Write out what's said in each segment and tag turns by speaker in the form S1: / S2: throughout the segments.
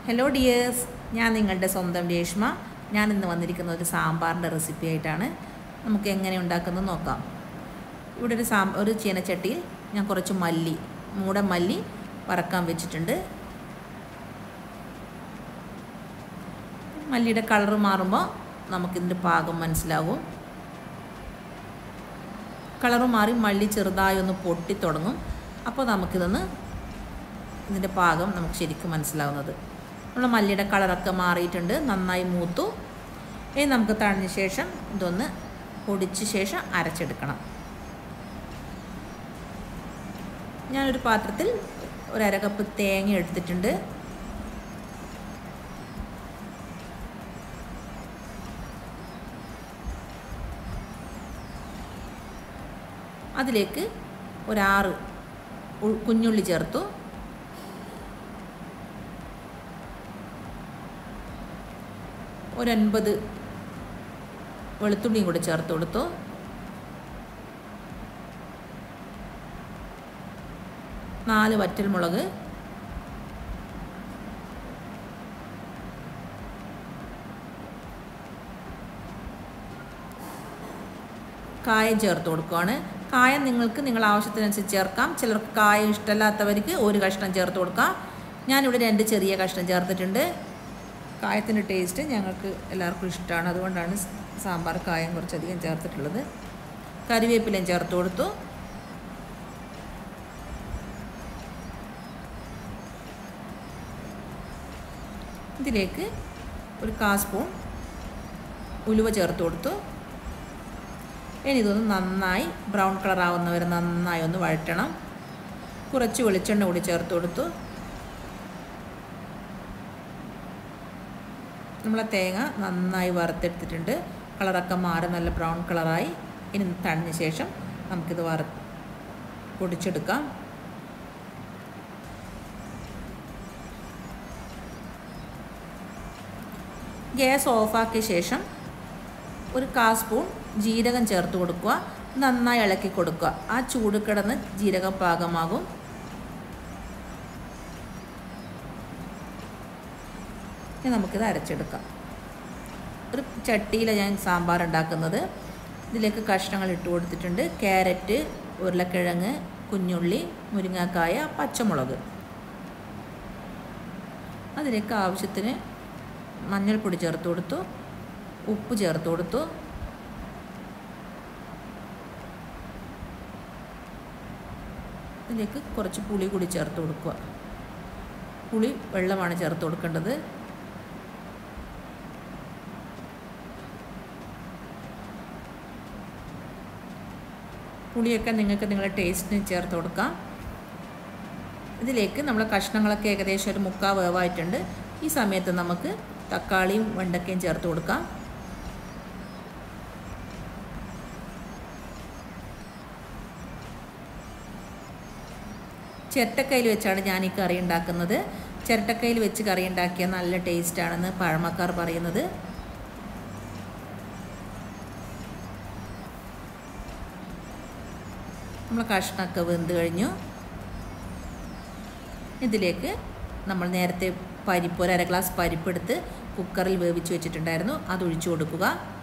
S1: hello dears ഞാൻ നിങ്ങളുടെ സ്വന്തം രേഷ്മ ഞാൻ ഇന്ന് വന്നിരിക്കുന്ന ഒരു സാമ്പാറിൻ്റെ റെസിപ്പി ആയിട്ടാണ് നമുക്ക് എങ്ങനെ ഉണ്ടാക്കുന്നത് നോക്കാം ഇവിടെ ഒരു സാം ഒരു ചീനച്ചട്ടിയിൽ ഞാൻ കുറച്ച് മല്ലി മൂട മല്ലി വറക്കാൻ വെച്ചിട്ടുണ്ട് മല്ലിയുടെ കളർ മാറുമ്പോൾ നമുക്കിതിൻ്റെ പാകം മനസ്സിലാകും കളറ് മാറി മല്ലി ചെറുതായി ഒന്ന് പൊട്ടി തുടങ്ങും അപ്പോൾ നമുക്കിതൊന്ന് ഇതിൻ്റെ പാകം നമുക്ക് ശരിക്കും മനസ്സിലാവുന്നത് നമ്മൾ മല്ലിയുടെ കളറൊക്കെ മാറിയിട്ടുണ്ട് നന്നായി മൂത്തു ഇനി നമുക്ക് തണിഞ്ഞ ശേഷം ഇതൊന്ന് പൊടിച്ച ശേഷം അരച്ചെടുക്കണം ഞാനൊരു പാത്രത്തിൽ ഒരു അര കപ്പ് തേങ്ങ എടുത്തിട്ടുണ്ട് അതിലേക്ക് ഒരാറ് കുഞ്ഞുള്ളി ചേർത്തു ഒരൻപത് വെളുത്തുള്ളിയും കൂടി ചേർത്ത് കൊടുത്തു നാല് വറ്റൽമുളക് കായം ചേർത്ത് കൊടുക്കുകയാണ് കായം നിങ്ങൾക്ക് നിങ്ങൾ ആവശ്യത്തിനനുസരിച്ച് ചേർക്കാം ചിലർക്ക് കായം ഇഷ്ടമല്ലാത്തവർക്ക് ഒരു കഷ്ണം ചേർത്ത് കൊടുക്കാം ഞാനിവിടെ രണ്ട് ചെറിയ കഷ്ണം ചേർത്തിട്ടുണ്ട് കായത്തിൻ്റെ ടേസ്റ്റ് ഞങ്ങൾക്ക് എല്ലാവർക്കും ഇഷ്ടമാണ് അതുകൊണ്ടാണ് സാമ്പാർ കായം കുറച്ചധികം ചേർത്തിട്ടുള്ളത് കറിവേപ്പിലയും ചേർത്ത് കൊടുത്തു ഇതിലേക്ക് ഒരു കാ സ്പൂൺ ഉലുവ ചേർത്ത് കൊടുത്തു ഇനി ഇതൊന്ന് നന്നായി ബ്രൗൺ കളർ ആവുന്നവരെ നന്നായി ഒന്ന് വഴറ്റണം കുറച്ച് വെളിച്ചെണ്ണ കൂടി ചേർത്ത് കൊടുത്തു നമ്മളെ തേങ്ങ നന്നായി വറുത്തെടുത്തിട്ടുണ്ട് കളറൊക്കെ മാറി നല്ല ബ്രൗൺ കളറായി ഇനി തണിഞ്ഞ ശേഷം നമുക്കിത് വറ പൊടിച്ചെടുക്കാം ഗ്യാസ് ഓഫാക്കിയ ശേഷം ഒരു കാ സ്പൂൺ ജീരകം ചേർത്ത് കൊടുക്കുക നന്നായി ഇളക്കി കൊടുക്കുക ആ ചൂട് കിടന്ന് ജീരകം പാകമാകും ഇനി നമുക്കിത് അരച്ചെടുക്കാം ഒരു ചട്ടിയിലാണ് ഞാൻ സാമ്പാർ ഉണ്ടാക്കുന്നത് ഇതിലേക്ക് കഷ്ണങ്ങൾ ഇട്ട് കൊടുത്തിട്ടുണ്ട് ക്യാരറ്റ് ഉരുളക്കിഴങ്ങ് കുഞ്ഞുള്ളി മുരിങ്ങാക്കായ പച്ചമുളക് അതിലേക്ക് ആവശ്യത്തിന് മഞ്ഞൾപ്പൊടി ചേർത്ത് കൊടുത്തു ഉപ്പ് ചേർത്ത് കൊടുത്തു ഇതിലേക്ക് കുറച്ച് പുളി കൂടി ചേർത്ത് കൊടുക്കുക പുളി വെള്ളമാണ് ചേർത്ത് കൊടുക്കേണ്ടത് പുളിയൊക്കെ നിങ്ങൾക്ക് നിങ്ങളുടെ ടേസ്റ്റിന് ചേർത്ത് കൊടുക്കാം ഇതിലേക്ക് നമ്മൾ കഷ്ണങ്ങളൊക്കെ ഏകദേശം ഒരു മുക്കാൽ വേവായിട്ടുണ്ട് ഈ സമയത്ത് നമുക്ക് തക്കാളിയും വെണ്ടക്കയും ചേർത്ത് കൊടുക്കാം ചിരട്ടക്കയിൽ വെച്ചാണ് ഞാൻ ഈ കറി ഉണ്ടാക്കുന്നത് ചിരട്ടക്കയിൽ വെച്ച് കറി ഉണ്ടാക്കിയാൽ നല്ല ടേസ്റ്റാണെന്ന് പഴമക്കാർ പറയുന്നത് നമ്മൾ കഷ്ണമൊക്കെ വെന്ത് കഴിഞ്ഞു ഇതിലേക്ക് നമ്മൾ നേരത്തെ പരിപ്പ് ഒരു അര ഗ്ലാസ് പരിപ്പെടുത്ത് കുക്കറിൽ വേവിച്ച് വെച്ചിട്ടുണ്ടായിരുന്നു അത് ഒഴിച്ചു കൊടുക്കുക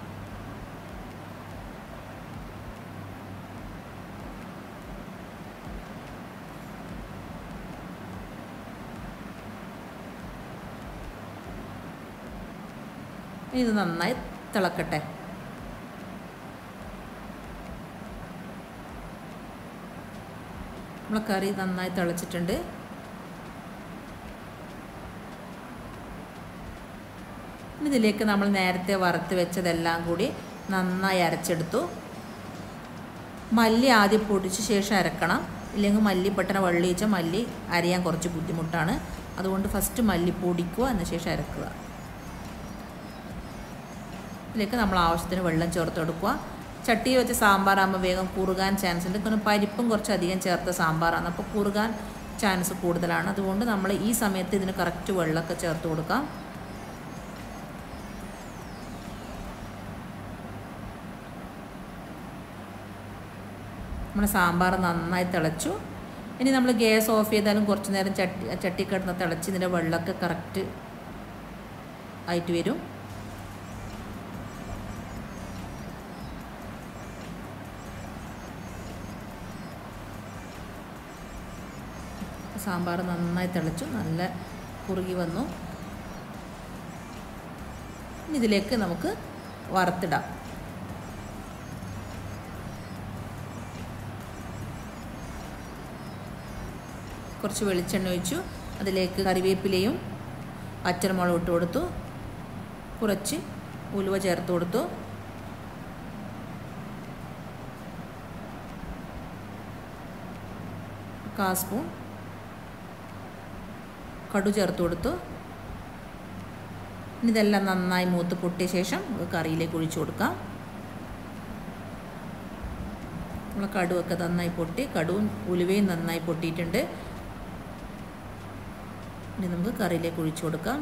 S1: ഇത് നന്നായി തിളക്കട്ടെ നമ്മളെ കറി നന്നായി തിളച്ചിട്ടുണ്ട് ഇതിലേക്ക് നമ്മൾ നേരത്തെ വറുത്ത് വെച്ചതെല്ലാം കൂടി നന്നായി അരച്ചെടുത്തു മല്ലി ആദ്യം പൊടിച്ച ശേഷം അരക്കണം ഇല്ലെങ്കിൽ മല്ലി പെട്ടെന്ന് വെള്ളിയിച്ച മല്ലി അരയാൻ കുറച്ച് ബുദ്ധിമുട്ടാണ് അതുകൊണ്ട് ഫസ്റ്റ് മല്ലി പൊടിക്കുക എന്ന ശേഷം അരക്കുക ഇതിലേക്ക് നമ്മൾ ആവശ്യത്തിന് വെള്ളം ചേർത്ത് കൊടുക്കുക ചട്ടിയിൽ വെച്ച് സാമ്പാറാകുമ്പോൾ വേഗം കുറുകാൻ ചാൻസ് ഉണ്ട് കാരണം പരിപ്പും കുറച്ച് അധികം ചേർത്ത സാമ്പാറാണ് അപ്പോൾ കുറുകാൻ ചാൻസ് കൂടുതലാണ് അതുകൊണ്ട് നമ്മൾ ഈ സമയത്ത് ഇതിന് കറക്റ്റ് വെള്ളമൊക്കെ ചേർത്ത് കൊടുക്കാം നമ്മുടെ സാമ്പാർ നന്നായി തിളച്ചു ഇനി നമ്മൾ ഗ്യാസ് ഓഫ് ചെയ്താലും കുറച്ച് നേരം ചട്ടി ചട്ടി കിടന്ന് തിളച്ച് ഇതിൻ്റെ വെള്ളമൊക്കെ കറക്റ്റ് ആയിട്ട് വരും സാമ്പാർ നന്നായി തിളച്ചു നല്ല കുറുകി വന്നു ഇനി ഇതിലേക്ക് നമുക്ക് വറുത്തിടാം കുറച്ച് വെളിച്ചെണ്ണ ഒഴിച്ചു അതിലേക്ക് കറിവേപ്പിലയും പച്ചമുളക് ഇട്ട് കൊടുത്തു കുറച്ച് ഉലുവ ചേർത്ത് കൊടുത്തു കാ സ്പൂൺ കടു ചേർത്ത് കൊടുത്തു ഇനി ഇതെല്ലാം നന്നായി മൂത്ത് പൊട്ടിയ ശേഷം നമുക്ക് കറിയിലേക്ക് ഒഴിച്ചു കൊടുക്കാം നമ്മളെ കടുവൊക്കെ നന്നായി പൊട്ടി കടുവും ഉലുവയും നന്നായി പൊട്ടിയിട്ടുണ്ട് ഇനി നമുക്ക് കറിയിലേക്ക് ഒഴിച്ചു കൊടുക്കാം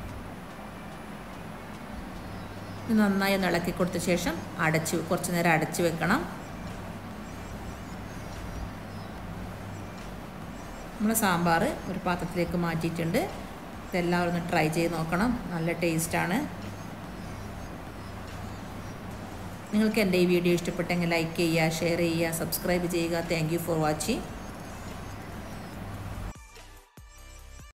S1: ഇത് നന്നായി ഒന്ന് ഇളക്കി കൊടുത്ത ശേഷം അടച്ച് കുറച്ച് നേരം അടച്ച് വെക്കണം നമ്മൾ സാമ്പാർ ഒരു പാത്രത്തിലേക്ക് മാറ്റിയിട്ടുണ്ട് ഇതെല്ലാവരും ഒന്ന് ട്രൈ ചെയ്ത് നോക്കണം നല്ല ടേസ്റ്റാണ് നിങ്ങൾക്ക് എൻ്റെ ഈ വീഡിയോ ഇഷ്ടപ്പെട്ടെങ്കിൽ ലൈക്ക് ചെയ്യുക ഷെയർ ചെയ്യുക സബ്സ്ക്രൈബ് ചെയ്യുക താങ്ക് യു ഫോർ വാച്ചിങ്